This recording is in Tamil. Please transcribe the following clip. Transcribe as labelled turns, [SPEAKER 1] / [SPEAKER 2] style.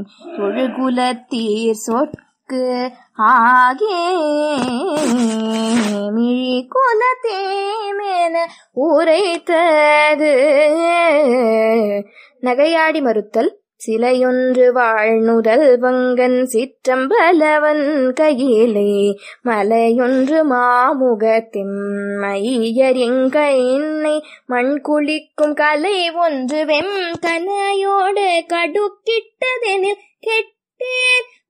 [SPEAKER 1] தொழுகுலத்தீர் சொற்கு ஆகே மிழி குலத்தேமென உரைத்தது நகையாடி மறுத்தல் சிலையொன்று வாழ்நுதல் வங்கன் சிற்றம்பலவன் கையிலே மலையொன்று மாமுகத்தின் மையர் எங்க என்னை மண் குளிக்கும் கலை ஒன்று வெம் கனையோடு கடுக்கிட்டதெனில் கெட்டேன்